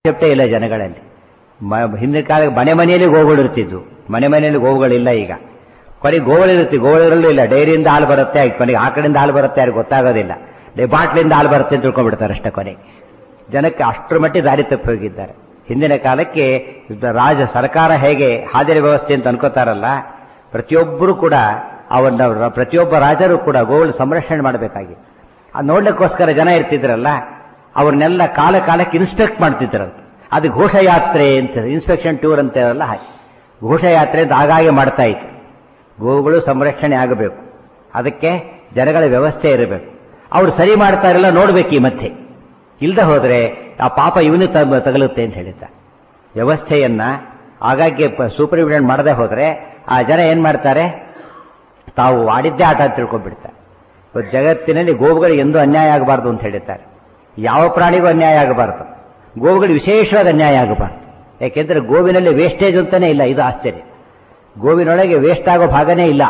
ಕಾನ್ಸೆಪ್ಟೇ ಇಲ್ಲ ಜನಗಳಲ್ಲಿ ಮ- ಹಿಂದಿನ ಕಾಲ ಮನೆ ಮನೆಯಲ್ಲಿ ಗೋವುಗಳು ಇರ್ತಿದ್ವು ಮನೆ ಮನೆಯಲ್ಲಿ ಗೋವುಗಳಿಲ್ಲ ಈಗ ಕೊನೆಗೆ ಗೋವುಗಳಿರುತ್ತೆ ಗೋವುಗಳಲ್ಲೂ ಇಲ್ಲ ಡೈರಿಯಿಂದ ಹಾಲು ಬರುತ್ತೆ ಕೊನೆಗೆ ಆ ಕಡೆಯಿಂದ ಹಾಲು ಬರುತ್ತೆ ಯಾರಿಗೆ ಗೊತ್ತಾಗೋದಿಲ್ಲ ಡೇ ಬಾಟ್ಲಿಂದ ಹಾಲು ಬರುತ್ತೆ ಅಂತ ತಿಳ್ಕೊಂಡ್ಬಿಡ್ತಾರೆ ಅಷ್ಟೇ ಕೊನೆಗೆ ಜನಕ್ಕೆ ಅಷ್ಟರ ಮಟ್ಟಿಗೆ ದಾರಿ ತಪ್ಪಿ ಹೋಗಿದ್ದಾರೆ ಹಿಂದಿನ ಕಾಲಕ್ಕೆ ಇದು ರಾಜ ಸರ್ಕಾರ ಹೇಗೆ ಹಾಜರಿ ವ್ಯವಸ್ಥೆ ಅಂತ ಅನ್ಕೋತಾರಲ್ಲ ಪ್ರತಿಯೊಬ್ಬರು ಕೂಡ ಅವನ್ನ ಪ್ರತಿಯೊಬ್ಬ ರಾಜರು ಕೂಡ ಗೋವುಗಳ ಸಂರಕ್ಷಣೆ ಮಾಡಬೇಕಾಗಿತ್ತು ಅದು ನೋಡ್ಲಿಕ್ಕೋಸ್ಕರ ಜನ ಇರ್ತಿದ್ರಲ್ಲ ಅವ್ರನ್ನೆಲ್ಲ ಕಾಲ ಕಾಲಕ್ಕೆ ಇನ್ಸ್ಪೆಕ್ಟ್ ಮಾಡ್ತಿದ್ರಂತೆ ಅದು ಘೋಷಯಾತ್ರೆ ಅಂತ ಇನ್ಸ್ಪೆಕ್ಷನ್ ಟೂರ್ ಅಂತ ಇರಲ್ಲ ಹಾಗೆ ಘೋಷಯಾತ್ರೆ ಅಂತ ಆಗಾಗ್ಗೆ ಮಾಡ್ತಾ ಇತ್ತು ಗೋವುಗಳು ಸಂರಕ್ಷಣೆ ಆಗಬೇಕು ಅದಕ್ಕೆ ಜನಗಳ ವ್ಯವಸ್ಥೆ ಇರಬೇಕು ಅವ್ರು ಸರಿ ಮಾಡ್ತಾ ಇರಲ್ಲ ನೋಡ್ಬೇಕು ಈ ಮಧ್ಯೆ ಇಲ್ಲದೆ ಹೋದ್ರೆ ಆ ಪಾಪ ಇವನು ತಗಲುತ್ತೆ ಅಂತ ಹೇಳಿದ್ದ ವ್ಯವಸ್ಥೆಯನ್ನ ಆಗಾಗ್ಗೆ ಸೂಪರ್ವಿಷನ್ ಮಾಡದೆ ಹೋದ್ರೆ ಆ ಜನ ಏನ್ ಮಾಡ್ತಾರೆ ತಾವು ಆಡಿದ್ದೇ ಆಟ ಅಂತ ತಿಳ್ಕೊಂಡ್ಬಿಡ್ತಾರೆ ಇವತ್ತು ಜಗತ್ತಿನಲ್ಲಿ ಗೋವುಗಳಿಗೆ ಎಂದೂ ಅನ್ಯಾಯ ಆಗಬಾರ್ದು ಅಂತ ಹೇಳಿದ್ದಾರೆ ಯಾವ ಪ್ರಾಣಿಗೂ ಅನ್ಯಾಯ ಆಗಬಾರ್ದು ಗೋವುಗಳಿಗೆ ವಿಶೇಷವಾದ ಅನ್ಯಾಯ ಆಗಬಾರ್ದು ಯಾಕೆಂದ್ರೆ ಗೋವಿನಲ್ಲಿ ವೇಸ್ಟೇಜ್ ಅಂತಾನೆ ಇಲ್ಲ ಇದು ಆಶ್ಚರ್ಯ ಗೋವಿನೊಳಗೆ ವೇಸ್ಟ್ ಆಗೋ ಭಾಗನೇ ಇಲ್ಲ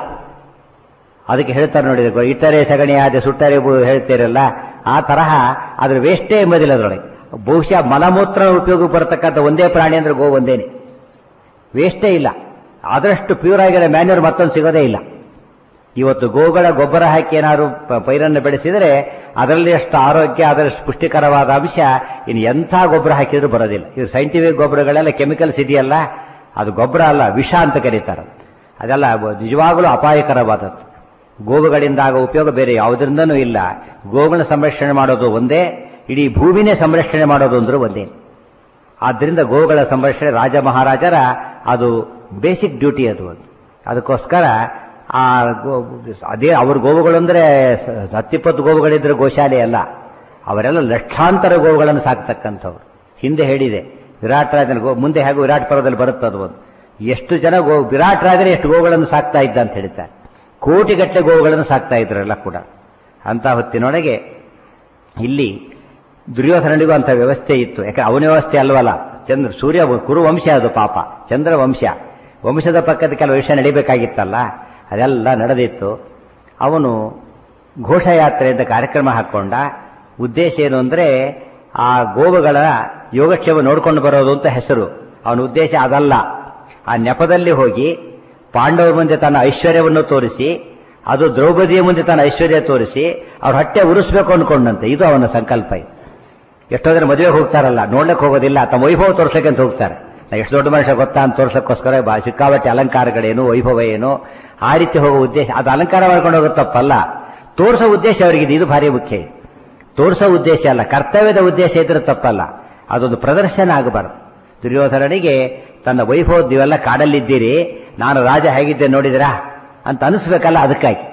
ಅದಕ್ಕೆ ಹೇಳ್ತಾರೆ ನೋಡಿ ಗೋ- ಇಟ್ಟರೆ ಸಗಣಿ ಆದ ಸುಟ್ಟರೆ ಬು- ಹೇಳ್ತೀರಲ್ಲ ಆ ತರಹ ಅದ್ರ ವೇಸ್ಟೇ ಎಂಬುದಿಲ್ಲ ಅದರೊಳಗೆ ಬಹುಶಃ ಮಲಮೂತ್ರ ಉಪಯೋಗ ಬರತಕ್ಕಂಥ ಒಂದೇ ಪ್ರಾಣಿ ಅಂದ್ರೆ ಗೋ ಒಂದೇನೆ ವೇಸ್ಟೇ ಇಲ್ಲ ಆದಷ್ಟು ಪ್ಯೂರ್ ಆಗಿರೋ ಮ್ಯಾನ್ಯೂರ್ ಮತ್ತೊಂದು ಸಿಗೋದೇ ಇಲ್ಲ ಇವತ್ತು ಗೋಗಳ ಗೊಬ್ಬರ ಹಾಕಿ ಏನಾದ್ರು ಪ- ಪೈರನ್ನು ಬೆಳೆಸಿದರೆ ಅದರಲ್ಲಿ ಅಷ್ಟು ಆರೋಗ್ಯ ಅದರಷ್ಟು ಪುಷ್ಟಿಕರವಾದ ಅಂಶ ಇನ್ನು ಎಂಥ ಗೊಬ್ಬರ ಹಾಕಿದ್ರು ಬರೋದಿಲ್ಲ ಇವು ಸೈಂಟಿಫಿಕ್ ಗೊಬ್ಬರಗಳೆಲ್ಲ ಕೆಮಿಕಲ್ಸ್ ಇದೆಯಲ್ಲ ಅದು ಗೊಬ್ಬರ ಅಲ್ಲ ವಿಷ ಅಂತ ಕರೀತಾರೆ ಅದೆಲ್ಲ ಬ- ನಿಜವಾಗಲೂ ಅಪಾಯಕರವಾದದ್ದು ಗೋವುಗಳಿಂದ ಆಗೋ ಉಪಯೋಗ ಬೇರೆ ಯಾವುದರಿಂದನೂ ಇಲ್ಲ ಗೋವುಗಳನ್ನ ಸಂರಕ್ಷಣೆ ಮಾಡೋದು ಒಂದೇ ಇಡೀ ಭೂಮಿನೇ ಸಂರಕ್ಷಣೆ ಮಾಡೋದು ಅಂದ್ರೆ ಒಂದೇ ಆದ್ದರಿಂದ ಗೋವುಗಳ ಸಂರಕ್ಷಣೆ ರಾಜ ಮಹಾರಾಜರ ಅದು ಬೇಸಿಕ್ ಡ್ಯೂಟಿ ಅದು ಒಂದು ಅದಕ್ಕೋಸ್ಕರ ಆ ಗೋ ಅದೇ ಅವ್ರ ಗೋವುಗಳು ಅಂದ್ರೆ ಸ- ಹತ್ತಿಪ್ಪತ್ತು ಗೋವುಗಳಿದ್ರೆ ಗೋಶಾಲೆ ಅಲ್ಲ ಅವರೆಲ್ಲ ಲಕ್ಷಾಂತರ ಗೋವುಗಳನ್ನು ಸಾಕ್ತಕ್ಕಂಥವ್ರು ಹಿಂದೆ ಹೇಳಿದೆ ವಿರಾಟ್ ರಾಜನ ಗೋ ಮುಂದೆ ಹೇಗೂ ವಿರಾಟ್ ಪರ್ವದಲ್ಲಿ ಬರುತ್ತೆ ಅದು ಒಂದು ಎಷ್ಟು ಜನ ಗೋ ವಿರಾಟ್ ರಾಜನೇ ಎಷ್ಟು ಗೋವುಗಳನ್ನು ಸಾಕ್ತಾ ಇದ್ದ ಅಂತ ಹೇಳ್ತಾರೆ ಕೋಟಿಗಟ್ಟಲೆ ಗೋವುಗಳನ್ನು ಸಾಕ್ತಾ ಇದ್ರಲ್ಲ ಕೂಡ ಅಂತ ಹೊತ್ತಿನೊಳಗೆ ಇಲ್ಲಿ ದುರ್ಯೋಧನನಿಗೂ ಅಂತ ವ್ಯವಸ್ಥೆ ಇತ್ತು ಯಾಕೆ ಅವನ ವ್ಯವಸ್ಥೆ ಅಲ್ವಲ್ಲ ಚಂದ್ರ ಸೂರ್ಯ ಕುರು ವಂಶ ಅದು ಪಾಪ ಚಂದ್ರ ವಂಶ ವಂಶದ ಪಕ್ಕದ ಕೆಲವು ವಿಷಯ ನಡಿಬೇಕಾಗಿತ್ತಲ್ಲ ಅದೆಲ್ಲ ನಡೆದಿತ್ತು ಅವನು ಘೋಷಯಾತ್ರೆ ಅಂತ ಕಾರ್ಯಕ್ರಮ ಹಾಕೊಂಡ ಉದ್ದೇಶ ಏನು ಅಂದ್ರೆ ಆ ಗೋವುಗಳ ಯೋಗಕ್ಷೇಮ ನೋಡ್ಕೊಂಡು ಬರೋದು ಅಂತ ಹೆಸರು ಅವನ ಉದ್ದೇಶ ಅದಲ್ಲ ಆ ನೆಪದಲ್ಲಿ ಹೋಗಿ ಪಾಂಡವರ ಮುಂದೆ ತನ್ನ ಐಶ್ವರ್ಯವನ್ನು ತೋರಿಸಿ ಅದು ದ್ರೌಪದಿಯ ಮುಂದೆ ತನ್ನ ಐಶ್ವರ್ಯ ತೋರಿಸಿ ಅವ್ರ ಹೊಟ್ಟೆ ಉರಿಸ್ಬೇಕು ಅನ್ಕೊಂಡಂತೆ ಇದು ಅವನ ಸಂಕಲ್ಪ ಇದು ಎಷ್ಟೋ ಜನ ಮದುವೆಗೆ ಹೋಗ್ತಾರಲ್ಲ ನೋಡ್ಲಿಕ್ಕೆ ಹೋಗೋದಿಲ್ಲ ತಮ್ಮ ವೈಭವ ತೋರ್ಸಕ್ಕೆ ಅಂತ ಹೋಗ್ತಾರೆ ನಾ ಎಷ್ಟು ದೊಡ್ಡ ಮನುಷ್ಯ ಗೊತ್ತಾ ಅಂತ ತೋರ್ಸಕ್ಕೋಸ್ಕರ ಬಾ ಸಿಕ್ಕಾಬಟ್ಟೆ ಅಲಂಕಾರಗಳೇನು ವೈಭವ ಏನು ಆ ರೀತಿ ಹೋಗೋ ಉದ್ದೇಶ ಅದು ಅಲಂಕಾರ ಮಾಡ್ಕೊಂಡು ಹೋಗೋ ತಪ್ಪಲ್ಲ ತೋರಿಸೋ ಉದ್ದೇಶ ಅವರಿಗಿದೆ ಇದು ಭಾರಿ ಮುಖ್ಯ ಇದು. ತೋರಿಸೋ ಉದ್ದೇಶ ಅಲ್ಲ ಕರ್ತವ್ಯದ ಉದ್ದೇಶ ಇದ್ರೆ ತಪ್ಪಲ್ಲ ಅದೊಂದು ಪ್ರದರ್ಶನ ಆಗಬಾರದು ದುರ್ಯೋಧನನಿಗೆ ತನ್ನ ವೈಭವ ನೀವೆಲ್ಲ ಕಾಡಲ್ಲಿದ್ದೀರಿ ನಾನು ರಾಜ ಹೇಗಿದ್ದೆ ನೋಡಿದಿರಾ ಅಂತ ಅನಿಸ್ಬೇಕಲ್ಲ ಅದಕ್ಕಾಗಿ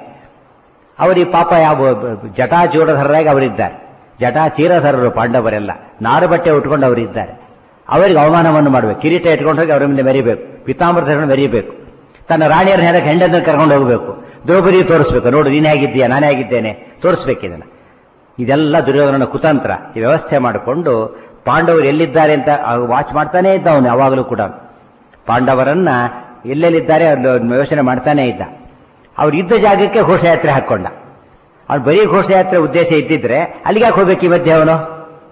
ಅವರಿಗೆ ಪಾಪ ಯಾವ ಜಟಾ ಚೂಡಧರರಾಗಿ ಅವರಿದ್ದಾರೆ ಜಟಾ ಚೀರಧರರು ಪಾಂಡವರೆಲ್ಲ ನಾರು ಬಟ್ಟೆ ಉಟ್ಕೊಂಡು ಅವರಿದ್ದಾರೆ ಅವರಿಗೆ ಅವಮಾನವನ್ನು ಮಾಡಬೇಕು ಕಿರೀಟ ಇಟ್ಕೊಂಡು ಹೋಗಿ ಅವರ ಮುಂದೆ ಮೆರಿಬೇಕು ಪಿತಾಂಬರಧರನ್ನು ಮೆರಿಬೇಕು ತನ್ನ ರಾಣಿಯರ ನೆಲಕ್ಕೆ ಹೆಂಡನ್ನು ಕರ್ಕೊಂಡು ಹೋಗಬೇಕು ದ್ರೌಪದಿ ತೋರಿಸ್ಬೇಕು ನೋಡು ನೀನು ಹೇಗಿದ್ದೀಯಾ ನಾನೇ ಆಗಿದ್ದೇನೆ ತೋರಿಸ್ಬೇಕು ಇದನ್ನ ಇದೆಲ್ಲ ದುರ್ಯೋಧನನ ಕುತಂತ್ರ ಈ ವ್ಯವಸ್ಥೆ ಮಾಡಿಕೊಂಡು ಪಾಂಡವರು ಎಲ್ಲಿದ್ದಾರೆ ಅಂತ ವಾಚ್ ಮಾಡ್ತಾನೇ ಇದ್ದ ಅವನು ಯಾವಾಗಲೂ ಕೂಡ ಪಾಂಡವರನ್ನ ಎಲ್ಲೆಲ್ಲಿದ್ದಾರೆ ಅಲ್ಲಿ ಯೋಚನೆ ಮಾಡ್ತಾನೇ ಇದ್ದ ಅವ್ರು ಇದ್ದ ಜಾಗಕ್ಕೆ ಘೋಷಯಾತ್ರೆ ಹಾಕೊಂಡ ಅವ್ನು ಬರೀ ಘೋಷಯಾತ್ರೆ ಉದ್ದೇಶ ಇದ್ದಿದ್ರೆ ಅಲ್ಲಿಗೆ ಯಾಕೆ ಹೋಗ್ಬೇಕು ಈ ಮಧ್ಯೆ ಅವನು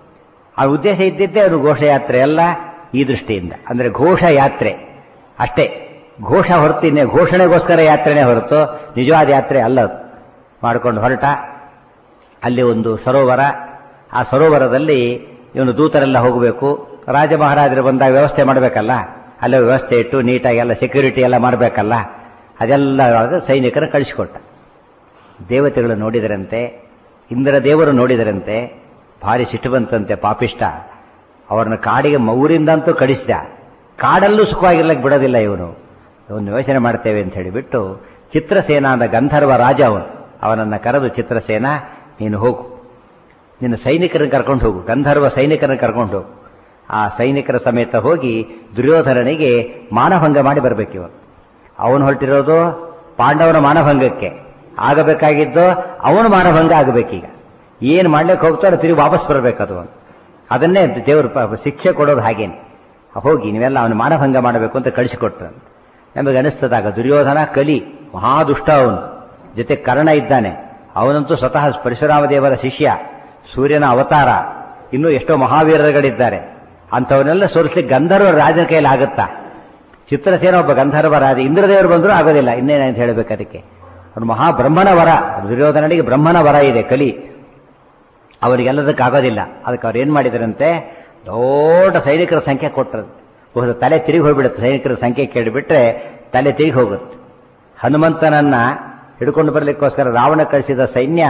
ಆ ಉದ್ದೇಶ ಇದ್ದಿದ್ದೇ ಅವನು ಘೋಷಯಾತ್ರೆ ಅಲ್ಲ ಈ ದೃಷ್ಟಿಯಿಂದ ಅಂದ್ರೆ ಘೋಷಯಾತ್ರೆ ಅಷ್ಟೇ ಘೋಷ ಹೊರತು ಇನ್ನೇ ಘೋಷಣೆಗೋಸ್ಕರ ಯಾತ್ರೆನೇ ಹೊರತು ನಿಜವಾದ ಯಾತ್ರೆ ಅಲ್ಲ ಅದು ಮಾಡ್ಕೊಂಡು ಹೊರಟ ಅಲ್ಲಿ ಒಂದು ಸರೋವರ ಆ ಸರೋವರದಲ್ಲಿ ಇವನು ದೂತರೆಲ್ಲ ಹೋಗಬೇಕು ರಾಜ ಮಹಾರಾಜರು ಬಂದಾಗ ವ್ಯವಸ್ಥೆ ಮಾಡಬೇಕಲ್ಲ ಅಲ್ಲೇ ವ್ಯವಸ್ಥೆ ಇಟ್ಟು ನೀಟಾಗಿ ಎಲ್ಲ ಸೆಕ್ಯೂರಿಟಿ ಎಲ್ಲ ಮಾಡಬೇಕಲ್ಲ ಅದೆಲ್ಲ ಸೈನಿಕರ ಕಳಿಸಿಕೊಟ್ಟ ದೇವತೆಗಳು ನೋಡಿದರಂತೆ ಇಂದ್ರ ದೇವರು ನೋಡಿದರಂತೆ ಭಾರಿ ಸಿಟ್ಟು ಬಂತಂತೆ ಪಾಪಿಷ್ಟ ಅವರನ್ನ ಕಾಡಿಗೆ ಊರಿಂದಂತೂ ಕಳಿಸಿದ ಕಾಡಲ್ಲೂ ಸುಖವಾಗಿರ್ಲಕ್ಕೆ ಬಿಡೋದಿಲ್ಲ ಇವನು ಇವನು ಯೋಚನೆ ಮಾಡ್ತೇವೆ ಅಂತ ಹೇಳಿಬಿಟ್ಟು ಚಿತ್ರಸೇನ ಅಂದ ಗಂಧರ್ವ ರಾಜ ಅವನು ಅವನನ್ನ ಕರೆದು ಚಿತ್ರಸೇನ ನೀನು ಹೋಗು ನಿನ್ನ ಸೈನಿಕರನ್ನು ಕರ್ಕೊಂಡು ಹೋಗು ಗಂಧರ್ವ ಸೈನಿಕರನ್ನು ಕರ್ಕೊಂಡು ಹೋಗು ಆ ಸೈನಿಕರ ಸಮೇತ ಹೋಗಿ ದುರ್ಯೋಧನನಿಗೆ ಮಾನಭಂಗ ಮಾಡಿ ಬರಬೇಕಿವ ಅವನು ಹೊರಟಿರೋದು ಪಾಂಡವನ ಮಾನಭಂಗಕ್ಕೆ ಆಗಬೇಕಾಗಿದ್ದು ಅವನು ಮಾನಭಂಗ ಆಗಬೇಕೀಗ ಏನು ಮಾಡ್ಲಿಕ್ಕೆ ಹೋಗ್ತಾರೋ ತಿರುಗಿ ವಾಪಸ್ ಬರಬೇಕದು ಅವನು ಅದನ್ನೇ ದೇವರು ಪ- ಶಿಕ್ಷೆ ಕೊಡೋದು ಹಾಗೇನೆ ಹೋಗಿ ನೀವೆಲ್ಲ ಅವನು ಮಾನಭಂಗ ಮಾಡಬೇಕು ಅಂತ ಕಳಿಸಿಕೊಟ್ರು ನಮಗೆ ಅನಿಸ್ತದಾಗ ದುರ್ಯೋಧನ ಕಲಿ ಮಹಾದುಷ್ಟ ಅವನು ಜೊತೆ ಕರ್ಣ ಇದ್ದಾನೆ ಅವನಂತೂ ಸ್ವತಃ ಪರಶುರಾಮ ದೇವರ ಶಿಷ್ಯ ಸೂರ್ಯನ ಅವತಾರ ಇನ್ನೂ ಎಷ್ಟೋ ಮಹಾವೀರರುಗಳಿದ್ದಾರೆ ಅಂಥವನ್ನೆಲ್ಲ ಸೋರಿಸ್ಲಿಕ್ಕೆ ಗಂಧರ್ವ ರಾಜನ ಕೈಯಲ್ಲಿ ಆಗುತ್ತಾ ಚಿತ್ರಸೇನ ಒಬ್ಬ ಗಂಧರ್ವ ರಾಜ ಇಂದ್ರದೇವರು ಬಂದರೂ ಆಗೋದಿಲ್ಲ ಇನ್ನೇನಂತ ಹೇಳಬೇಕು ಅದಕ್ಕೆ ಅವನು ಮಹಾಬ್ರಹ್ಮನ ವರ ದುರ್ಯೋಧನನಿಗೆ ಬ್ರಹ್ಮನ ವರ ಇದೆ ಕಲಿ ಅವರಿಗೆಲ್ಲದಕ್ಕೆ ಆಗೋದಿಲ್ಲ ಅದಕ್ಕೆ ಅವ್ರು ಏನು ಮಾಡಿದರಂತೆ ದೊಡ್ಡ ಸೈನಿಕರ ಸಂಖ್ಯೆ ಕೊಟ್ಟರು ಬಹುಶಃ ತಲೆ ತಿರುಗಿ ಹೋಗ್ಬಿಡುತ್ತೆ ಸೈನಿಕರ ಸಂಖ್ಯೆ ಕೇಳಿಬಿಟ್ರೆ ತಲೆ ತಿರುಗಿ ಹೋಗುತ್ತೆ ಹನುಮಂತನನ್ನ ಹಿಡ್ಕೊಂಡು ಬರಲಿಕ್ಕೋಸ್ಕರ ರಾವಣ ಕಳಿಸಿದ ಸೈನ್ಯ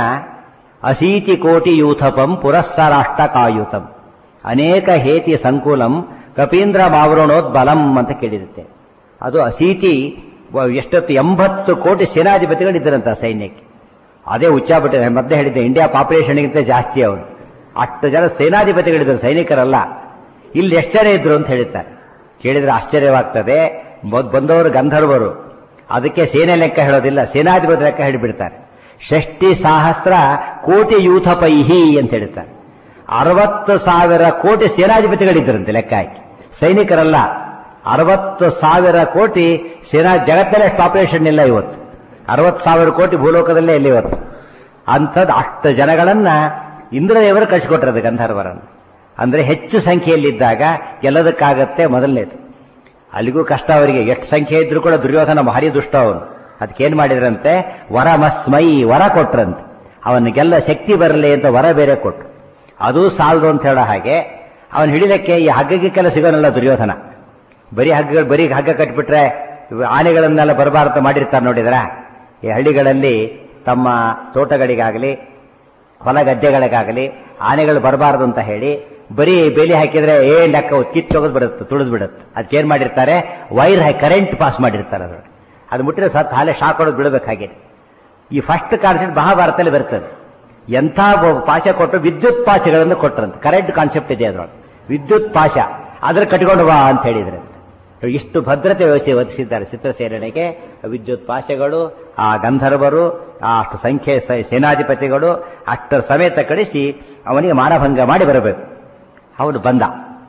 ಅಶೀತಿ ಕೋಟಿ ಯೂಥಪಂ ಪುರಸ್ಸರಾಷ್ಟ ಕಾಯುತಂ ಅನೇಕ ಹೇತಿ ಸಂಕುಲಂ ಕಪೀಂದ್ರ ಮಾವೃಣೋದ್ಬಲಂ ಅಂತ ಕೇಳಿರುತ್ತೆ ಅದು ಅಶೀತಿ ಎಷ್ಟೊತ್ತು ಎಂಬತ್ತು ಕೋಟಿ ಸೇನಾಧಿಪತಿಗಳಿದ್ದರಂತ ಸೈನ್ಯಕ್ಕೆ ಅದೇ ಉಚ್ಚಾಬಿಟ್ಟಿದೆ ಮತ್ತೆ ಹೇಳಿದ್ದೆ ಇಂಡಿಯಾ ಪಾಪ್ಯುಲೇಷನ್ಗಿಂತ ಜಾಸ್ತಿ ಅವನು ಅಷ್ಟು ಜನ ಸೇನಾಧಿಪತಿಗಳಿದ್ದರು ಸೈನಿಕರಲ್ಲ ಇಲ್ಲಿ ಎಷ್ಟು ಜನ ಇದ್ರು ಅಂತ ಹೇಳ್ತಾರೆ ಕೇಳಿದ್ರೆ ಆಶ್ಚರ್ಯವಾಗ್ತದೆ ಬಂದವರು ಗಂಧರ್ವರು ಅದಕ್ಕೆ ಸೇನೆ ಲೆಕ್ಕ ಹೇಳೋದಿಲ್ಲ ಸೇನಾಧಿಪತಿ ಲೆಕ್ಕ ಹೇಳಿಬಿಡ್ತಾರೆ ಷಷ್ಟಿ ಸಹಸ್ರ ಕೋಟಿ ಯೂಥಪೈಹಿ ಅಂತ ಹೇಳ್ತಾರೆ ಅರವತ್ತು ಸಾವಿರ ಕೋಟಿ ಸೇನಾಧಿಪತಿಗಳಿದ್ದರಂತೆ ಲೆಕ್ಕ ಹಾಕಿ ಸೈನಿಕರಲ್ಲ ಅರವತ್ತು ಸಾವಿರ ಕೋಟಿ ಸೇನಾ ಜಗತ್ತಲ್ಲೇ ಪಾಪ್ಯುಲೇಷನ್ ಇಲ್ಲ ಇವತ್ತು ಅರವತ್ತು ಸಾವಿರ ಕೋಟಿ ಭೂಲೋಕದಲ್ಲೇ ಇಲ್ಲ ಇವತ್ತು ಅಂಥದ್ದು ಅಷ್ಟು ಜನಗಳನ್ನ ಇಂದ್ರದೇವರು ಕಳಿಸಿಕೊಟ್ರದು ಗಂಧರ್ವರನ್ನು ಅಂದ್ರೆ ಹೆಚ್ಚು ಸಂಖ್ಯೆಯಲ್ಲಿದ್ದಾಗ ಗೆಲ್ಲೋದಕ್ಕಾಗತ್ತೆ ಮೊದಲನೇದು ಅಲ್ಲಿಗೂ ಕಷ್ಟ ಅವರಿಗೆ ಎಷ್ಟು ಸಂಖ್ಯೆ ಇದ್ರೂ ಕೂಡ ದುರ್ಯೋಧನ ಭಾರಿ ದುಷ್ಟ ಅವನು ಅದಕ್ಕೇನ್ ಮಾಡಿದ್ರಂತೆ ವರ ಮಸ್ಮೈ ವರ ಕೊಟ್ರಂತೆ ಅವನಿಗೆಲ್ಲ ಶಕ್ತಿ ಬರಲಿ ಅಂತ ವರ ಬೇರೆ ಕೊಟ್ರು ಅದು ಸಾಲದು ಅಂತ ಹೇಳೋ ಹಾಗೆ ಅವನು ಹಿಡಿದಕ್ಕೆ ಈ ಹಗ್ಗಕ್ಕೆಲ್ಲ ಸಿಗೋನಲ್ಲ ದುರ್ಯೋಧನ ಬರೀ ಹಗ್ಗಗಳು ಬರೀ ಹಗ್ಗ ಕಟ್ಬಿಟ್ರೆ ಆನೆಗಳನ್ನೆಲ್ಲ ಬರಬಾರದು ಮಾಡಿರ್ತಾರೆ ನೋಡಿದ್ರ ಈ ಹಳ್ಳಿಗಳಲ್ಲಿ ತಮ್ಮ ತೋಟಗಳಿಗಾಗಲಿ ಹೊಲ ಗದ್ದೆಗಳಿಗಾಗಲಿ ಆನೆಗಳು ಬರಬಾರದು ಅಂತ ಹೇಳಿ ಬರೀ ಬೇಲಿ ಹಾಕಿದ್ರೆ ಏನ್ ಲೆಕ್ಕ ಕಿತ್ತೋಗೋದು ಬಿಡುತ್ತೆ ತುಳಿದು ಬಿಡುತ್ತೆ ಅದಕ್ಕೇನ್ ಮಾಡಿರ್ತಾರೆ ವೈರ್ ಹೈ ಕರೆಂಟ್ ಪಾಸ್ ಮಾಡಿರ್ತಾರೆ ಅದ್ರೊಳಗೆ ಅದು ಮುಟ್ಟಿದ್ರೆ ಸತ್ ಹಾಲೆ ಶಾಕ್ ಹೊಡೆದು ಬಿಡಬೇಕಾಗಿದೆ ಈ ಫಸ್ಟ್ ಕಾನ್ಸೆಪ್ಟ್ ಮಹಾಭಾರತದಲ್ಲಿ ಬರ್ತದೆ ಎಂಥ ಪಾಶ ಕೊಟ್ಟು ವಿದ್ಯುತ್ ಪಾಶಗಳನ್ನು ಕೊಟ್ಟರಂತೆ ಕರೆಂಟ್ ಕಾನ್ಸೆಪ್ಟ್ ಇದೆ ಅದ್ರೊಳಗೆ ವಿದ್ಯುತ್ ಪಾಶ ಅದ್ರ ಕಟ್ಕೊಂಡು ಬಾ ಅಂತ ಹೇಳಿದ್ರೆ ಇಷ್ಟು ಭದ್ರತೆ ವ್ಯವಸ್ಥೆ ಒದಗಿಸಿದ್ದಾರೆ ಚಿತ್ರಸೇನೆಗೆ ವಿದ್ಯುತ್ ಪಾಶಗಳು ಆ ಗಂಧರ್ವರು ಆ ಅಷ್ಟು ಸಂಖ್ಯೆ ಸೇನಾಧಿಪತಿಗಳು ಅಷ್ಟರ ಸಮೇತ ಕಳಿಸಿ ಅವನಿಗೆ ಮಾನಭಂಗ ಮಾಡಿ ಬರಬೇಕು ಅವನು ಬಂದ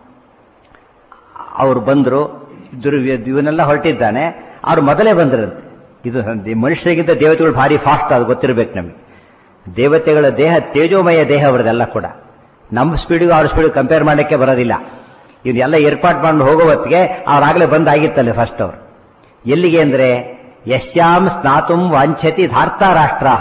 ಅವರು ಬಂದರು ಇವನ್ನೆಲ್ಲ ಹೊರಟಿದ್ದಾನೆ ಅವ್ರು ಮೊದಲೇ ಬಂದ್ರಂತೆ ಇದು ಮನುಷ್ಯರಿಗಿಂತ ದೇವತೆಗಳು ಭಾರಿ ಫಾಸ್ಟ್ ಅದು ಗೊತ್ತಿರಬೇಕು ನಮಗೆ ದೇವತೆಗಳ ದೇಹ ತೇಜೋಮಯ ದೇಹ ಅವರದೆಲ್ಲ ಕೂಡ ನಮ್ಮ ಸ್ಪೀಡಿಗೂ ಅವ್ರ ಸ್ಪೀಡಿಗೂ ಕಂಪೇರ್ ಮಾಡಲಿಕ್ಕೆ ಬರೋದಿಲ್ಲ ಇವನ್ನೆಲ್ಲ ಏರ್ಪಾಟ್ ಮಾಡಿ ಹೋಗೋ ಹೊತ್ತಿಗೆ ಅವ್ರಾಗಲೇ ಬಂದಾಗಿತ್ತಲ್ಲ ಫಸ್ಟ್ ಅವರು ಎಲ್ಲಿಗೆ ಅಂದ್ರೆ ಯಶ್ಯಾಂ ಸ್ನಾತುಂ ವಾಂಛತಿ ಧಾರ್ತ ರಾಷ್ಟ್ರ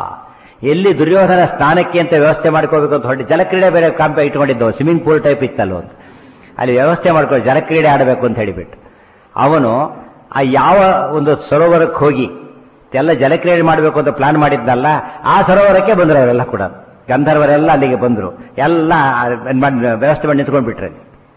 ಎಲ್ಲಿ ದುರ್ಯೋಧನ ಸ್ನಾನಕ್ಕೆ ಅಂತ ವ್ಯವಸ್ಥೆ ಮಾಡ್ಕೋಬೇಕು ಅಂತ ಹೊರಟಿ ಜಲಕ್ರೀಡೆ ಬೇರೆ ಕಾಂಪ ಇಟ್ಕೊಂಡಿದ್ದವು ಸ್ವಿಮ್ಮಿಂಗ್ ಪೂಲ್ ಟೈಪ್ ಇತ್ತಲ್ಲ ಒಂದು ಅಲ್ಲಿ ವ್ಯವಸ್ಥೆ ಮಾಡ್ಕೊಂಡು ಜಲಕ್ರೀಡೆ ಆಡಬೇಕು ಅಂತ ಹೇಳಿಬಿಟ್ಟು ಅವನು ಆ ಯಾವ ಒಂದು ಸರೋವರಕ್ಕೆ ಹೋಗಿ ಎಲ್ಲ ಜಲಕ್ರೀಡೆ ಮಾಡಬೇಕು ಅಂತ ಪ್ಲಾನ್ ಮಾಡಿದ್ನಲ್ಲ ಆ ಸರೋವರಕ್ಕೆ ಬಂದರು ಅವರೆಲ್ಲ ಕೂಡ ಗಂಧರ್ವರೆಲ್ಲ ಅಲ್ಲಿಗೆ ಬಂದರು ಎಲ್ಲ ವ್ಯವಸ್ಥೆ ಮಾಡಿ ನಿಂತ್ಕೊಂಡು ಬಿಟ್ರೆ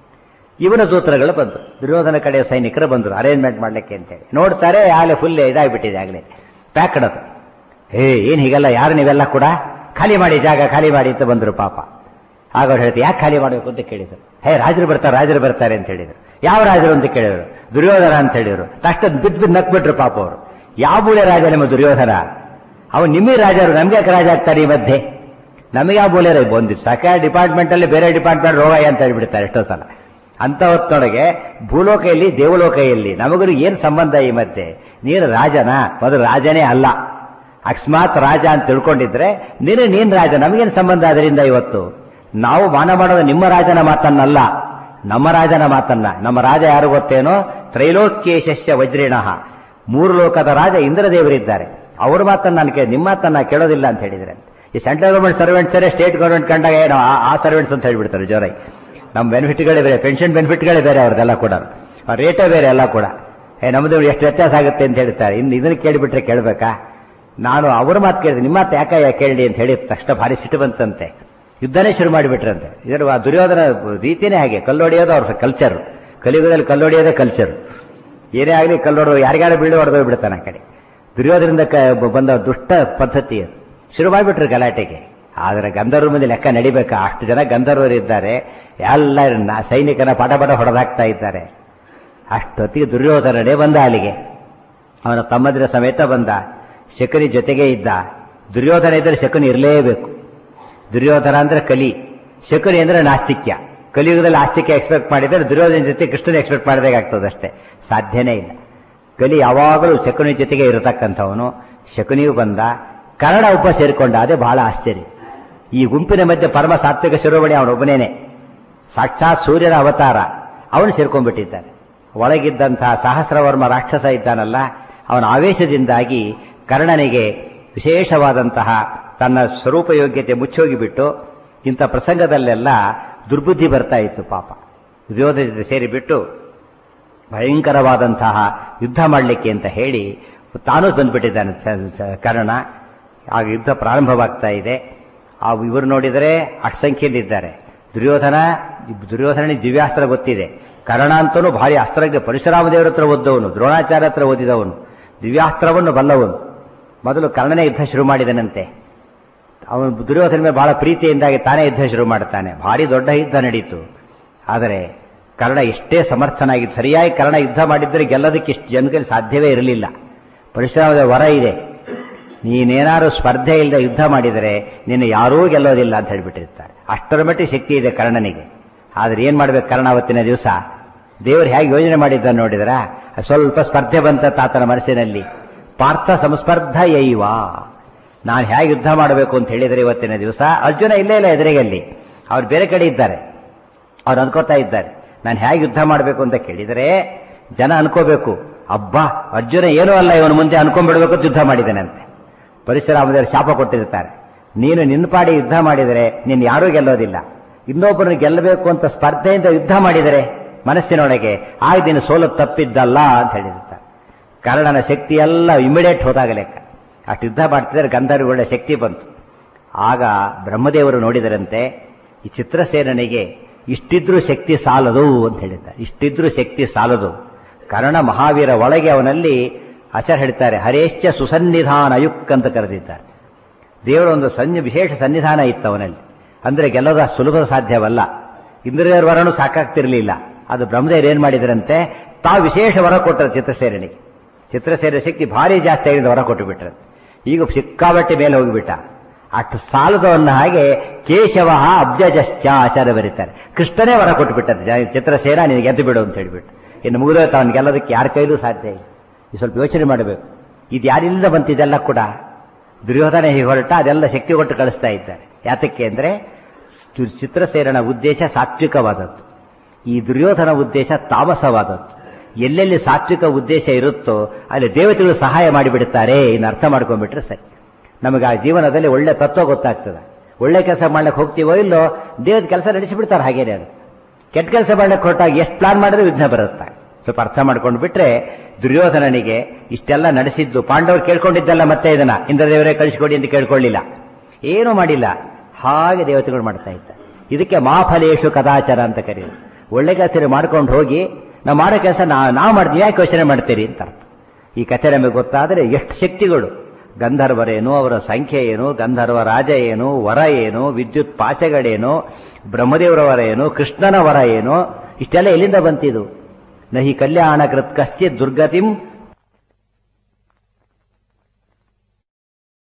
ಇವನ ದೂತರುಗಳು ಬಂದರು ದುರ್ಯೋಧನ ಕಡೆಯ ಸೈನಿಕರು ಬಂದರು ಅರೇಂಜ್ಮೆಂಟ್ ಮಾಡ್ಲಿಕ್ಕೆ ಅಂತೇಳಿ ನೋಡ್ತಾರೆ ಆಗಲೇ ಫುಲ್ ಇದಾಗ್ಬಿಟ್ಟಿದೆ ಆಗಲೇ ಪ್ಯಾಕ್ಡ್ ಅದು ಹೇ ಏನ್ ಹೀಗೆಲ್ಲ ಯಾರು ನೀವೆಲ್ಲ ಕೂಡ ಖಾಲಿ ಮಾಡಿ ಜಾಗ ಖಾಲಿ ಮಾಡಿ ಅಂತ ಬಂದರು ಪಾಪ ಆಗ ಅವ್ರು ಹೇಳ್ತಾರೆ ಯಾಕೆ ಖಾಲಿ ಮಾಡಬೇಕು ಅಂತ ಕೇಳಿದರು ಹೇ ರಾಜರು ಬರ್ತಾರೆ ರಾಜರು ಬರ್ತಾರೆ ಅಂತ ಹೇಳಿದರು ಯಾವ ರಾಜರು ಅಂತ ಕೇಳಿದರು ದುರ್ಯೋಧನ ಅಂತ ಹೇಳಿದರು ತಕ್ಷಣ ಬಿದ್ದು ಬಿದ್ದು ನಕ್ಬಿಟ್ರು ಪಾಪ ಅವರು ಯಾವ ಮೂಲೆ ರಾಜ ನಿಮ್ಮ ದುರ್ಯೋಧನ ಅವನು ನಿಮ್ಮೇ ರಾಜರು ನಮ್ಗೆ ಯಾಕೆ ರಾಜ ಆಗ್ತಾರೆ ಈ ಮಧ್ಯೆ ನಮಗೆ ಯಾವ ಮೂಲೆ ಬಂದು ಸಕ ಡಿಪಾರ್ಟ್ಮೆಂಟ್ ಅಲ್ಲಿ ಬೇರೆ ಡಿಪಾರ್ಟ್ಮೆಂಟ್ ರೋಗ ಅಂತ ಹೇಳ್ಬಿಡ್ತಾರೆ ಎಷ್ಟೋ ಸಲ ಅಂತ ಹೊತ್ತೊಳಗೆ ಭೂಲೋಕೆಯಲ್ಲಿ ದೇವಲೋಕೆಯಲ್ಲಿ ನಮಗೂ ಏನ್ ಸಂಬಂಧ ಈ ಮಧ್ಯೆ ನೀನು ರಾಜನ ಮೊದಲು ರಾಜನೇ ಅಲ್ಲ ಅಕಸ್ಮಾತ್ ರಾಜ ಅಂತ ತಿಳ್ಕೊಂಡಿದ್ರೆ ನೀನು ನೀನ್ ರಾಜ ನಮಗೇನು ಸಂಬಂಧ ಅದರಿಂದ ಇವತ್ತು ನಾವು ಮಾನ ಮಾಡೋದು ನಿಮ್ಮ ರಾಜನ ಮಾತನ್ನಲ್ಲ ನಮ್ಮ ರಾಜನ ಮಾತನ್ನ ನಮ್ಮ ರಾಜ ಯಾರು ಗೊತ್ತೇನೋ ತ್ರೈಲೋಕ್ಯೇಶಸ್ಯ ವಜ್ರೇಣಃ ಮೂರು ಲೋಕದ ರಾಜ ಇಂದ್ರದೇವರಿದ್ದಾರೆ ಅವ್ರ ಮಾತನ್ನ ನಾನು ಕೇಳಿ ನಿಮ್ಮ ಮಾತನ್ನ ಕೇಳೋದಿಲ್ಲ ಅಂತ ಹೇಳಿದ್ರೆ ಈ ಸೆಂಟ್ರಲ್ ಗೌರ್ಮೆಂಟ್ ಸರ್ವೆಂಟ್ಸರೇ ಸ್ಟೇಟ್ ಗೌರ್ಮೆಂಟ್ ಕಂಡಾಗ ಏನೋ ಆ ಸರ್ವೆಂಟ್ಸ್ ಅಂತ ಹೇಳ್ಬಿಡ್ತಾರೆ ಜೋರಾಗಿ ನಮ್ಮ ಬೆನಿಫಿಟ್ಗಳೇ ಬೇರೆ ಪೆನ್ಷನ್ ಬೆನಿಫಿಟ್ಗಳೇ ಬೇರೆ ಅವ್ರದ್ದೆಲ್ಲ ಕೂಡ ರೇಟೇ ಬೇರೆ ಎಲ್ಲ ಕೂಡ ಏ ನಮ್ದು ಎಷ್ಟು ವ್ಯತ್ಯಾಸ ಆಗುತ್ತೆ ಅಂತ ಹೇಳ್ತಾರೆ ಇನ್ನು ಇದನ್ನ ಕೇಳಿಬಿಟ್ರೆ ಕೇಳಬೇಕಾ ನಾನು ಅವ್ರ ಮಾತು ಕೇಳಿದೆ ನಿಮ್ಮ ಮಾತು ಯಾಕ ಕೇಳಿ ಅಂತ ಹೇಳಿ ತಕ್ಷಣ ಭಾರಿ ಸಿಟ್ಟು ಬಂತಂತೆ ಯುದ್ಧನೇ ಶುರು ಮಾಡಿಬಿಟ್ರಂತೆ ಇದರ ದುರ್ಯೋಧನ ರೀತಿನೇ ಹಾಗೆ ಕಲ್ಲೊಡೆಯೋದು ಅವ್ರ ಕಲ್ಚರ್ ಕಲಿಯುಗದಲ್ಲಿ ಕಲ್ಲೊಡೆಯೋದೇ ಕಲ್ಚರ್ ಏನೇ ಆಗಲಿ ಕಲ್ಲೊಡೆದು ಯಾರಿಗಾರು ಬೀಳು ಹೊಡೆದು ಬಿಡ್ತಾನೆ ಆ ಕಡೆ ದುರ್ಯೋಧನದಿಂದ ಬಂದ ದುಷ್ಟ ಪದ್ಧತಿ ಅದು ಶುರು ಮಾಡಿಬಿಟ್ರು ಗಲಾಟೆಗೆ ಆದರೆ ಗಂಧರ್ವ ಮೇಲೆ ಲೆಕ್ಕ ನಡಿಬೇಕಾ ಅಷ್ಟು ಜನ ಗಂಧರ್ವರಿದ್ದಾರೆ ಎಲ್ಲ ಸೈನಿಕನ ಪಟ ಪಟ ಹೊಡೆದಾಕ್ತಾ ಇದ್ದಾರೆ ಅಷ್ಟೊತ್ತಿಗೆ ದುರ್ಯೋಧನನೇ ಬಂದ ಅಲ್ಲಿಗೆ ಅವನ ತಮ್ಮದಿರ ಸಮೇತ ಬಂದ ಶಕುನಿ ಜೊತೆಗೆ ಇದ್ದ ದುರ್ಯೋಧನ ಇದ್ದರೆ ಶಕುನಿ ಇರಲೇಬೇಕು ದುರ್ಯೋಧನ ಅಂದ್ರೆ ಕಲಿ ಶಕುನಿ ಅಂದ್ರೆ ನಾಸ್ತಿಕ್ಯ ಕಲಿಯುಗದಲ್ಲಿ ಆಸ್ತಿಕ್ಯ ಎಕ್ಸ್ಪೆಕ್ಟ್ ಮಾಡಿದರೆ ದುರ್ಯೋಧನ ಜೊತೆ ಕೃಷ್ಣನ ಎಕ್ಸ್ಪೆಕ್ಟ್ ಮಾಡಿದಾಗ್ತದೆ ಅಷ್ಟೇ ಸಾಧ್ಯನೇ ಇಲ್ಲ ಕಲಿ ಯಾವಾಗಲೂ ಶಕುನಿ ಜೊತೆಗೆ ಇರತಕ್ಕಂಥವನು ಶಕುನಿಯು ಬಂದ ಕನ್ನಡ ಉಪ ಸೇರಿಕೊಂಡ ಅದೇ ಬಹಳ ಆಶ್ಚರ್ಯ ಈ ಗುಂಪಿನ ಮಧ್ಯೆ ಪರಮ ಸಾತ್ವಿಕ ಶಿರೋಮಣಿ ಅವನೊಬ್ಬನೇನೆ ಸಾಕ್ಷಾತ್ ಸೂರ್ಯನ ಅವತಾರ ಅವನು ಸೇರ್ಕೊಂಡ್ಬಿಟ್ಟಿದ್ದಾನೆ ಒಳಗಿದ್ದಂತಹ ಸಹಸ್ರವರ್ಮ ರಾಕ್ಷಸ ಇದ್ದಾನಲ್ಲ ಅವನ ಆವೇಶದಿಂದಾಗಿ ಕರ್ಣನಿಗೆ ವಿಶೇಷವಾದಂತಹ ತನ್ನ ಸ್ವರೂಪ ಯೋಗ್ಯತೆ ಮುಚ್ಚೋಗಿಬಿಟ್ಟು ಇಂಥ ಪ್ರಸಂಗದಲ್ಲೆಲ್ಲ ದುರ್ಬುದ್ಧಿ ಬರ್ತಾ ಇತ್ತು ಪಾಪ ದುರ್ಯೋಧನ ಜೊತೆ ಸೇರಿಬಿಟ್ಟು ಭಯಂಕರವಾದಂತಹ ಯುದ್ಧ ಮಾಡಲಿಕ್ಕೆ ಅಂತ ಹೇಳಿ ತಾನೂ ಬಂದ್ಬಿಟ್ಟಿದ್ದಾನೆ ಸ- ಸ- ಕರ್ಣ ಆಗ ಯುದ್ಧ ಪ್ರಾರಂಭವಾಗ್ತಾ ಇದೆ ಆ ಇವರು ನೋಡಿದರೆ ಅಷ್ಟು ಸಂಖ್ಯೆಯಲ್ಲಿದ್ದಾರೆ ದುರ್ಯೋಧನ ದುರ್ಯೋಧನ ದಿವ್ಯಾಸ್ತ್ರ ಗೊತ್ತಿದೆ ಕರ್ಣ ಅಂತನೂ ಭಾರಿ ಅಸ್ತ್ರಜ್ಞ ಪರಶುರಾಮ ದೇವರ ಹತ್ರ ಓದ್ದವನು ದ್ರೋಣಾಚಾರ್ಯ ಹತ್ರ ಓದಿದವನು ದಿವ್ಯಾಸ್ತ್ರವನ್ನು ಬಲ್ಲವನು ಮೊದಲು ಕರ್ಣನೇ ಯುದ್ಧ ಶುರು ಮಾಡಿದನಂತೆ ಅವನು ದುರ್ಯೋಧನ ಮೇಲೆ ಬಹಳ ಪ್ರೀತಿಯಿಂದಾಗಿ ತಾನೇ ಯುದ್ಧ ಶುರು ಮಾಡ್ತಾನೆ ಭಾರಿ ದೊಡ್ಡ ಯುದ್ಧ ನಡೀತು ಆದರೆ ಕರ್ಣ ಎಷ್ಟೇ ಸಮರ್ಥನಾಗಿದ್ದು ಸರಿಯಾಗಿ ಕರ್ಣ ಯುದ್ಧ ಮಾಡಿದ್ದರೆ ಗೆಲ್ಲೋದಕ್ಕೆ ಇಷ್ಟು ಜನಗಳಿಗೆ ಸಾಧ್ಯವೇ ಇರಲಿಲ್ಲ ಪರಶುರಾಮದ ವರ ಇದೆ ನೀನೇನಾದ್ರು ಸ್ಪರ್ಧೆ ಇಲ್ಲದೆ ಯುದ್ಧ ಮಾಡಿದರೆ ನಿನ್ನ ಯಾರೂ ಗೆಲ್ಲೋದಿಲ್ಲ ಅಂತ ಹೇಳಿಬಿಟ್ಟಿರ್ತಾರೆ ಅಷ್ಟರ ಮಟ್ಟಿಗೆ ಶಕ್ತಿ ಇದೆ ಕರ್ಣನಿಗೆ ಆದ್ರೆ ಏನ್ ಮಾಡ್ಬೇಕು ಕರ್ಣ ಅವತ್ತಿನ ದಿವಸ ದೇವರು ಹೇಗೆ ಯೋಜನೆ ಮಾಡಿದ್ದ ನೋಡಿದ್ರ ಸ್ವಲ್ಪ ಸ್ಪರ್ಧೆ ಬಂತ ತಾತನ ಮನಸ್ಸಿನಲ್ಲಿ ಪಾರ್ಥ ಸಂಸ್ಪರ್ಧ ಯೈವ ನಾನು ಹೇಗೆ ಯುದ್ಧ ಮಾಡಬೇಕು ಅಂತ ಹೇಳಿದರೆ ಇವತ್ತಿನ ದಿವಸ ಅರ್ಜುನ ಇಲ್ಲೇ ಇಲ್ಲ ಎದುರಿಗಲ್ಲಿ ಅವ್ರು ಬೇರೆ ಕಡೆ ಇದ್ದಾರೆ ಅವ್ರು ಅನ್ಕೋತಾ ಇದ್ದಾರೆ ನಾನು ಹೇಗೆ ಯುದ್ಧ ಮಾಡಬೇಕು ಅಂತ ಕೇಳಿದರೆ ಜನ ಅನ್ಕೋಬೇಕು ಅಬ್ಬಾ ಅರ್ಜುನ ಏನೂ ಅಲ್ಲ ಇವನು ಮುಂದೆ ಅನ್ಕೊಂಡ್ಬಿಡ್ಬೇಕು ಅಂತ ಯುದ್ಧ ಮಾಡಿದ್ದಾನಂತೆ ಪರಶುರಾಮದೇವರು ಶಾಪ ಕೊಟ್ಟಿರ್ತಾರೆ ನೀನು ನಿನ್ನ ಪಾಡಿ ಯುದ್ಧ ಮಾಡಿದರೆ ನೀನು ಯಾರೂ ಗೆಲ್ಲೋದಿಲ್ಲ ಇನ್ನೊಬ್ಬರನ್ನು ಗೆಲ್ಲಬೇಕು ಅಂತ ಸ್ಪರ್ಧೆಯಿಂದ ಯುದ್ಧ ಮಾಡಿದರೆ ಮನಸ್ಸಿನೊಳಗೆ ಆಗ ನೀನು ಸೋಲು ತಪ್ಪಿದ್ದಲ್ಲ ಅಂತ ಹೇಳಿರ್ತಾರೆ ಕರ್ಣನ ಶಕ್ತಿ ಎಲ್ಲ ಇಮಿಡಿಯೇಟ್ ಹೋದಾಗ ಲೆಕ್ಕ ಅಷ್ಟು ಯುದ್ಧ ಮಾಡ್ತಿದ್ರೆ ಗಂಧರ್ವಗಳ ಶಕ್ತಿ ಬಂತು ಆಗ ಬ್ರಹ್ಮದೇವರು ನೋಡಿದರಂತೆ ಈ ಚಿತ್ರಸೇನನಿಗೆ ಇಷ್ಟಿದ್ರೂ ಶಕ್ತಿ ಸಾಲದು ಅಂತ ಹೇಳಿದ್ದಾರೆ ಇಷ್ಟಿದ್ರೂ ಶಕ್ತಿ ಸಾಲದು ಕರ್ಣ ಮಹಾವೀರ ಒಳಗೆ ಅವನಲ್ಲಿ ಆಚಾರ ಹೇಳ್ತಾರೆ ಹರೇಶ್ಚ ಸುಸನ್ನಿಧಾನ ಯುಕ್ ಅಂತ ಕರೆದಿದ್ದಾರೆ ದೇವರ ಒಂದು ಸನ್ನಿ ವಿಶೇಷ ಸನ್ನಿಧಾನ ಇತ್ತು ಅವನಲ್ಲಿ ಅಂದ್ರೆ ಗೆಲ್ಲೋದ ಸುಲಭ ಸಾಧ್ಯವಲ್ಲ ಇಂದ್ರಿಯರ ವರನು ಸಾಕಾಗ್ತಿರ್ಲಿಲ್ಲ ಅದು ಬ್ರಹ್ಮದೇವರು ಏನ್ ಮಾಡಿದ್ರಂತೆ ತಾವು ವಿಶೇಷ ವರ ಕೊಟ್ಟರು ಚಿತ್ರಸೇನಿಗೆ ಚಿತ್ರಸೇನ ಶಕ್ತಿ ಭಾರಿ ಜಾಸ್ತಿ ಆಗಿದ್ದು ವರ ಕೊಟ್ಟು ಬಿಟ್ರು ಈಗ ಸಿಕ್ಕಾಬಟ್ಟೆ ಮೇಲೆ ಹೋಗಿಬಿಟ್ಟ ಅಷ್ಟು ಸಾಲದವನ್ನ ಹಾಗೆ ಕೇಶವ ಅಬ್ಜಜಶ್ಚ ಆಚಾರ್ಯ ಬರೀತಾರೆ ಕೃಷ್ಣನೇ ವರ ಕೊಟ್ಟು ಬಿಟ್ಟದ್ದು ಚಿತ್ರಸೇನ ನಿನಗೆ ಎದ್ದು ಬಿಡು ಅಂತ ಹೇಳ್ಬಿಟ್ಟು ಇನ್ನು ಮುಗಿದೋಯ್ತು ಅವನು ಗೆಲ್ಲೋದಕ್ಕೆ ಯಾರ ಕೈಲೂ ಸಾಧ್ಯ ಇಲ್ಲ ಈ ಸ್ವಲ್ಪ ಯೋಚನೆ ಮಾಡಬೇಕು ಇದು ಯಾರಿಂದ ಬಂತಿದೆಲ್ಲ ಕೂಡ ದುರ್ಯೋಧನ ಹೀಗೆ ಹೊರಟ ಅದೆಲ್ಲ ಶಕ್ತಿ ಕೊಟ್ಟು ಕಳಿಸ್ತಾ ಇದ್ದಾರೆ ಯಾತಕ್ಕೆ ಅಂದ್ರೆ ಚು- ಚಿತ್ರಸೇನನ ಉದ್ದೇಶ ಸಾತ್ವಿಕವಾದದ್ದು ಈ ದುರ್ಯೋಧನ ಉದ್ದೇಶ ತಾಮಸವಾದದ್ದು ಎಲ್ಲೆಲ್ಲಿ ಸಾತ್ವಿಕ ಉದ್ದೇಶ ಇರುತ್ತೋ ಅಲ್ಲಿ ದೇವತೆಗಳು ಸಹಾಯ ಮಾಡಿಬಿಡುತ್ತಾರೆ ಇನ್ನು ಅರ್ಥ ಮಾಡ್ಕೊಂಡ್ಬಿಟ್ರೆ ಸರಿ ನಮಗೆ ಆ ಜೀವನದಲ್ಲಿ ಒಳ್ಳೆ ತತ್ವ ಗೊತ್ತಾಗ್ತದೆ ಒಳ್ಳೆ ಕೆಲಸ ಮಾಡ್ಲಿಕ್ಕೆ ಹೋಗ್ತೀವೋ ಇಲ್ಲೋ ದೇವದ ಕೆಲಸ ನಡೆಸಿಬಿಡ್ತಾರೆ ಹಾಗೇನೆ ಅದು ಕೆಟ್ಟ ಕೆಲಸ ಮಾಡ್ಲಿಕ್ಕೆ ಹೊರಟಾಗ ಎಷ್ಟು ಪ್ಲಾನ್ ಮಾಡಿದ್ರೆ ವಿಘ್ನ ಬರುತ್ತೆ ಸ್ವಲ್ಪ ಅರ್ಥ ಮಾಡ್ಕೊಂಡು ಬಿಟ್ರೆ ದುರ್ಯೋಧನನಿಗೆ ಇಷ್ಟೆಲ್ಲ ನಡೆಸಿದ್ದು ಪಾಂಡವರು ಕೇಳ್ಕೊಂಡಿದ್ದಲ್ಲ ಮತ್ತೆ ಇದನ್ನ ಇಂದ್ರದೇವರೇ ಕಳಿಸಿಕೊಡಿ ಅಂತ ಕೇಳ್ಕೊಳ್ಳಿಲ್ಲ ಏನೂ ಮಾಡಿಲ್ಲ ಹಾಗೆ ದೇವತೆಗಳು ಮಾಡ್ತಾ ಇದ್ದ ಇದಕ್ಕೆ ಮಾಫಲೇಶು ಕದಾಚಾರ ಅಂತ ಕರೆಯೋದು ಒಳ್ಳೆ ಕೆಲಸ ಮಾಡ್ಕೊಂಡು ಹೋಗಿ ನಾವು ಮಾಡೋ ಕೆಲಸ ನಾವು ಮಾಡ್ತೀವಿ ಯಾಕೆ ಯೋಚನೆ ಮಾಡ್ತೀರಿ ಅಂತ ಅರ್ಥ ಈ ಕಥೆ ನಮಗೆ ಗೊತ್ತಾದರೆ ಎಷ್ಟು ಶಕ್ತಿಗಳು ಗಂಧರ್ವರೇನು ಅವರ ಸಂಖ್ಯೆ ಏನು ಗಂಧರ್ವ ರಾಜ ಏನು ವರ ಏನು ವಿದ್ಯುತ್ ಪಾಚಗಳೇನು ಬ್ರಹ್ಮದೇವರ ವರ ಏನು ಕೃಷ್ಣನ ವರ ಏನು ಇಷ್ಟೆಲ್ಲ ಎಲ್ಲಿಂದ ಬಂತಿದು ನಹಿ ಕಲ್ಯಾಣ ಕೃತ್ ಕಶ್ಚಿತ್ ದುರ್ಗತಿಂ